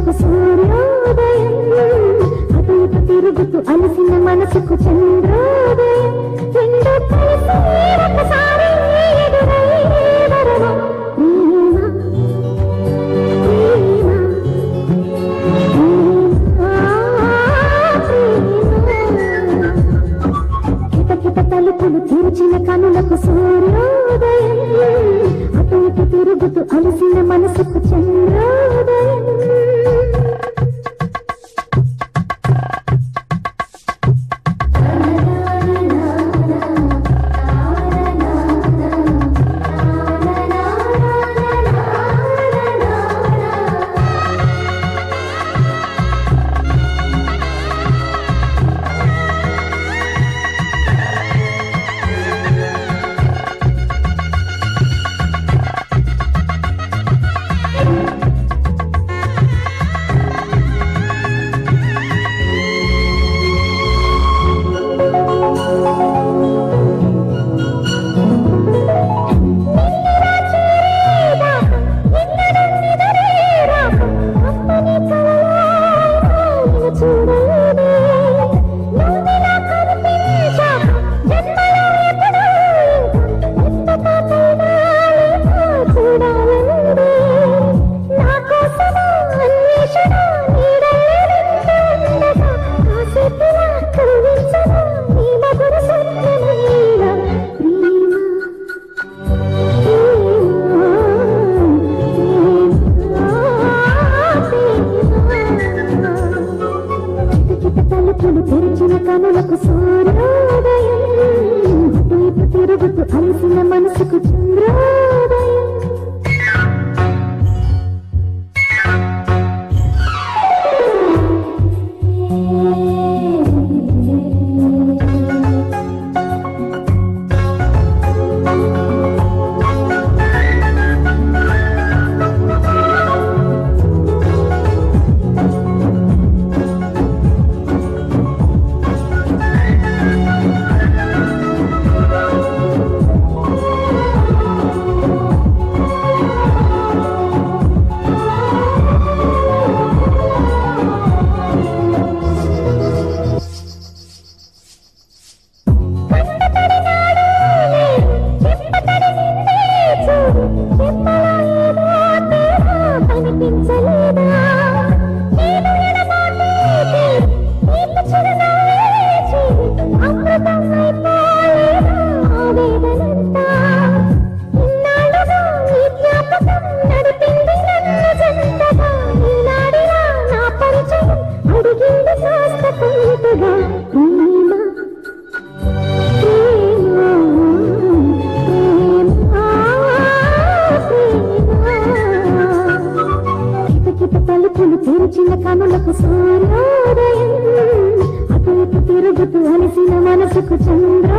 కనులకు సూర్యోదయం అటు ఇటు తిరుగుతూ అలసిన మనసుకు చంద్రోదయం రెండు కలిసి ఒకసారి ఎదురై వరవం ప్రేమ కిటకిట తలుపులు తెరిచిన కనులకు సూర్యోదయం అటు ఇటు తిరుగుతూ అలసిన మనసుకు చంద్రోదయం ప్రేమ తలుపులు తెరిచిన కనులకు సూర్యోదయం అటువైపు తిరుగుతూ అలసిన మనసుకు చంద్రోదయం అడిగింది కాస్త కొంతగా ప్రేమ తలుపులు తెరిచిన కనులకు సూర్యోదయం అటు ఇటు తిరుగుతూ అలసిన మనసుకు చంద్ర